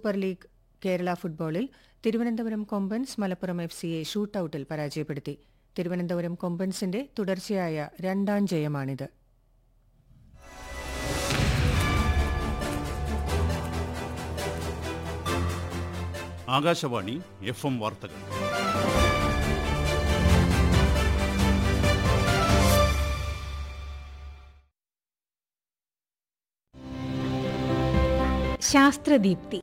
super league Kerala ഫുട്ബോളിൽ Thiruvananthapuram Kombans Malappuram F സിയെ ഷൂട്ടൌട്ടിൽ പരാജയപ്പെടുത്തി തിരുവനന്തപുരം കൊമ്പൻസിന്റെ തുടർച്ചയായ രണ്ടാം ജയമാണിത് ആകാശവാണി എഫ് എം വാർത്തകൾ ശാസ്ത്രദീപ്തി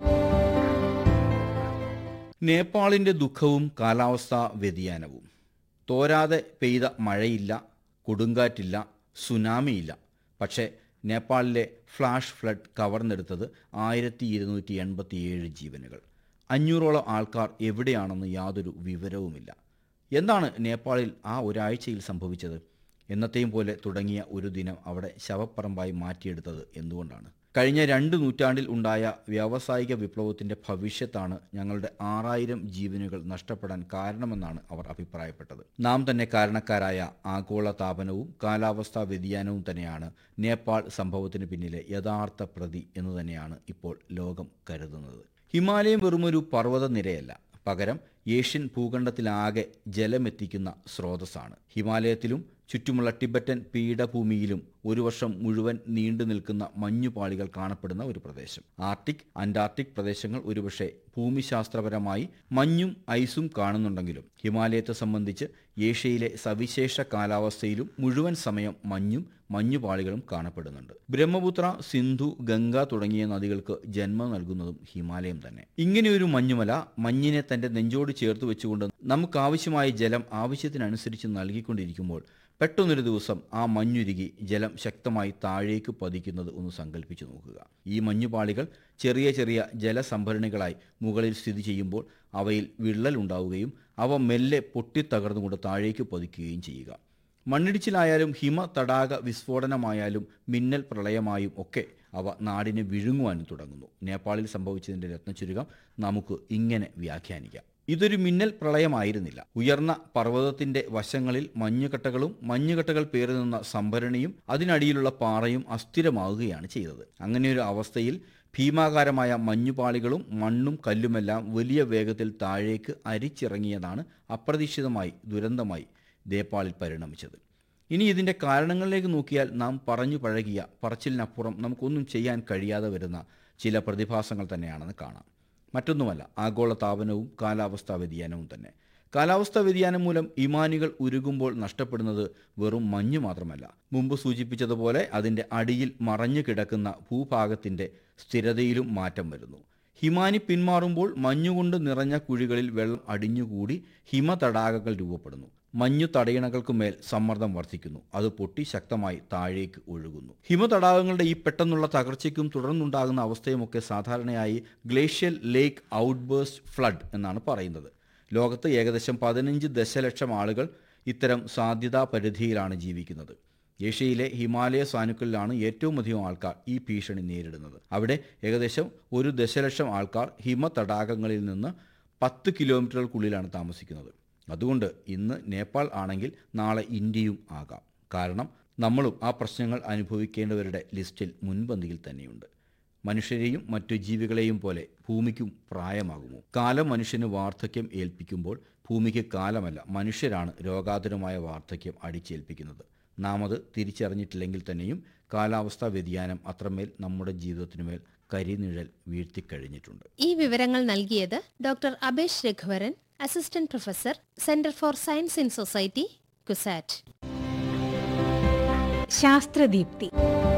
നേപ്പാളിന്റെ ദുഃഖവും കാലാവസ്ഥാ വ്യതിയാനവും തോരാതെ പെയ്ത മഴയില്ല കൊടുങ്കാറ്റില്ല സുനാമിയില്ല പക്ഷേ നേപ്പാളിലെ ഫ്ലാഷ് ഫ്ലഡ് കവർന്നെടുത്തത് ആയിരത്തി ഇരുന്നൂറ്റി എൺപത്തിയേഴ് ജീവനുകൾ അഞ്ഞൂറോളം ആൾക്കാർ എവിടെയാണെന്ന് യാതൊരു വിവരവുമില്ല എന്താണ് നേപ്പാളിൽ ആ ഒരാഴ്ചയിൽ സംഭവിച്ചത് എന്നത്തെയും പോലെ തുടങ്ങിയ ഒരു ദിനം അവിടെ ശവപ്പറമ്പായി മാറ്റിയെടുത്തത് എന്തുകൊണ്ടാണ് കഴിഞ്ഞ രണ്ട് നൂറ്റാണ്ടിൽ ഉണ്ടായ വ്യാവസായിക വിപ്ലവത്തിന്റെ ഭവിഷ്യത്താണ് ഞങ്ങളുടെ ആറായിരം ജീവനുകൾ നഷ്ടപ്പെടാൻ കാരണമെന്നാണ് അവർ അഭിപ്രായപ്പെട്ടത് നാം തന്നെ കാരണക്കാരായ ആഗോള താപനവും കാലാവസ്ഥാ വ്യതിയാനവും തന്നെയാണ് നേപ്പാൾ സംഭവത്തിന് പിന്നിലെ യഥാർത്ഥ പ്രതി എന്ന് തന്നെയാണ് ഇപ്പോൾ ലോകം കരുതുന്നത് ഹിമാലയം വെറുമൊരു പർവ്വതനിരയല്ല പകരം ഏഷ്യൻ ഭൂഖണ്ഡത്തിലാകെ ജലമെത്തിക്കുന്ന സ്രോതസ്സാണ് ഹിമാലയത്തിലും ചുറ്റുമുള്ള ടിബറ്റൻ പീഠഭൂമിയിലും ഒരു വർഷം മുഴുവൻ നീണ്ടു നിൽക്കുന്ന മഞ്ഞുപാളികൾ കാണപ്പെടുന്ന ഒരു പ്രദേശം ആർട്ടിക് അന്റാർട്ടിക് പ്രദേശങ്ങൾ ഒരുപക്ഷെ ഭൂമിശാസ്ത്രപരമായി മഞ്ഞും ഐസും കാണുന്നുണ്ടെങ്കിലും ഹിമാലയത്തെ സംബന്ധിച്ച് ഏഷ്യയിലെ സവിശേഷ കാലാവസ്ഥയിലും മുഴുവൻ സമയം മഞ്ഞും മഞ്ഞുപാളികളും കാണപ്പെടുന്നുണ്ട് ബ്രഹ്മപുത്ര സിന്ധു ഗംഗ തുടങ്ങിയ നദികൾക്ക് ജന്മം നൽകുന്നതും ഹിമാലയം തന്നെ ഇങ്ങനെയൊരു മഞ്ഞുമല മഞ്ഞിനെ തന്റെ നെഞ്ചോട് ചേർത്ത് വെച്ചുകൊണ്ട് നമുക്കാവശ്യമായ ജലം ആവശ്യത്തിനനുസരിച്ച് നൽകിക്കൊണ്ടിരിക്കുമ്പോൾ പെട്ടെന്നൊരു ദിവസം ആ മഞ്ഞുരുകി ജലം ശക്തമായി താഴേക്ക് പതിക്കുന്നത് ഒന്ന് സങ്കല്പിച്ചു നോക്കുക ഈ മഞ്ഞുപാളികൾ ചെറിയ ചെറിയ ജലസംഭരണികളായി മുകളിൽ സ്ഥിതി ചെയ്യുമ്പോൾ അവയിൽ വിള്ളൽ ഉണ്ടാവുകയും അവ മെല്ലെ പൊട്ടിത്തകർന്നുകൊണ്ട് താഴേക്ക് പതിക്കുകയും ചെയ്യുക മണ്ണിടിച്ചിലായാലും ഹിമ തടാക വിസ്ഫോടനമായാലും മിന്നൽ പ്രളയമായും ഒക്കെ അവ നാടിനെ വിഴുങ്ങുവാനും തുടങ്ങുന്നു നേപ്പാളിൽ സംഭവിച്ചതിന്റെ രത്നചുരുക്കം നമുക്ക് ഇങ്ങനെ വ്യാഖ്യാനിക്കാം ഇതൊരു മിന്നൽ പ്രളയമായിരുന്നില്ല ഉയർന്ന പർവ്വതത്തിന്റെ വശങ്ങളിൽ മഞ്ഞുകട്ടകളും മഞ്ഞുകട്ടകൾ പേറി നിന്ന സംഭരണിയും അതിനടിയിലുള്ള പാറയും അസ്ഥിരമാവുകയാണ് ചെയ്തത് അങ്ങനെയൊരു അവസ്ഥയിൽ ഭീമാകാരമായ മഞ്ഞുപാളികളും മണ്ണും കല്ലുമെല്ലാം വലിയ വേഗത്തിൽ താഴേക്ക് അരിച്ചിറങ്ങിയതാണ് അപ്രതീക്ഷിതമായി ദുരന്തമായി നേപ്പാളിൽ പരിണമിച്ചത് ഇനി ഇതിൻ്റെ കാരണങ്ങളിലേക്ക് നോക്കിയാൽ നാം പറഞ്ഞു പഴകിയ പറച്ചിലിനപ്പുറം നമുക്കൊന്നും ചെയ്യാൻ കഴിയാതെ വരുന്ന ചില പ്രതിഭാസങ്ങൾ തന്നെയാണെന്ന് കാണാം മറ്റൊന്നുമല്ല ആഗോള താപനവും കാലാവസ്ഥാ വ്യതിയാനവും തന്നെ കാലാവസ്ഥാ വ്യതിയാനം മൂലം ഇമാനികൾ ഉരുകുമ്പോൾ നഷ്ടപ്പെടുന്നത് വെറും മഞ്ഞ് മാത്രമല്ല മുമ്പ് സൂചിപ്പിച്ചതുപോലെ അതിൻ്റെ അടിയിൽ മറഞ്ഞു കിടക്കുന്ന ഭൂഭാഗത്തിൻ്റെ സ്ഥിരതയിലും മാറ്റം വരുന്നു ഹിമാനി പിന്മാറുമ്പോൾ മഞ്ഞുകൊണ്ട് നിറഞ്ഞ കുഴികളിൽ വെള്ളം അടിഞ്ഞുകൂടി ഹിമതടാകങ്ങൾ രൂപപ്പെടുന്നു മഞ്ഞു തടയിണകൾക്കുമേൽ സമ്മർദ്ദം വർദ്ധിക്കുന്നു അത് പൊട്ടി ശക്തമായി താഴേക്ക് ഒഴുകുന്നു ഹിമതടാകങ്ങളുടെ ഈ പെട്ടെന്നുള്ള തകർച്ചയ്ക്കും തുടർന്നുണ്ടാകുന്ന അവസ്ഥയുമൊക്കെ സാധാരണയായി ഗ്ലേഷ്യൽ ലേക്ക് ഔട്ട്ബേഴ്സ്റ്റ് ഫ്ലഡ് എന്നാണ് പറയുന്നത് ലോകത്ത് ഏകദേശം പതിനഞ്ച് ദശലക്ഷം ആളുകൾ ഇത്തരം സാധ്യതാ പരിധിയിലാണ് ജീവിക്കുന്നത് ഏഷ്യയിലെ ഹിമാലയ സാനുക്കളിലാണ് ഏറ്റവും അധികം ആൾക്കാർ ഈ ഭീഷണി നേരിടുന്നത് അവിടെ ഏകദേശം ഒരു ദശലക്ഷം ആൾക്കാർ ഹിമതടാകങ്ങളിൽ നിന്ന് പത്ത് കിലോമീറ്ററുകൾക്കുള്ളിലാണ് താമസിക്കുന്നത് അതുകൊണ്ട് ഇന്ന് നേപ്പാൾ ആണെങ്കിൽ നാളെ ഇന്ത്യയും ആകാം കാരണം നമ്മളും ആ പ്രശ്നങ്ങൾ അനുഭവിക്കേണ്ടവരുടെ ലിസ്റ്റിൽ മുൻപന്തിയിൽ തന്നെയുണ്ട് മനുഷ്യരെയും മറ്റു ജീവികളെയും പോലെ ഭൂമിക്കും പ്രായമാകുമോ കാലം മനുഷ്യന് വാർദ്ധക്യം ഏൽപ്പിക്കുമ്പോൾ ഭൂമിക്ക് കാലമല്ല മനുഷ്യരാണ് രോഗാതുരമായ വാർദ്ധക്യം അടിച്ചേൽപ്പിക്കുന്നത് നാം അത് തിരിച്ചറിഞ്ഞിട്ടില്ലെങ്കിൽ തന്നെയും കാലാവസ്ഥാ വ്യതിയാനം അത്രമേൽ നമ്മുടെ ജീവിതത്തിനുമേൽ കരിനിഴൽ വീഴ്ത്തിക്കഴിഞ്ഞിട്ടുണ്ട് ഈ വിവരങ്ങൾ നൽകിയത് doctor Abesh Raghuvaran assistant professor centre for science in society CUSAT ശാസ്ത്രദീപ്തി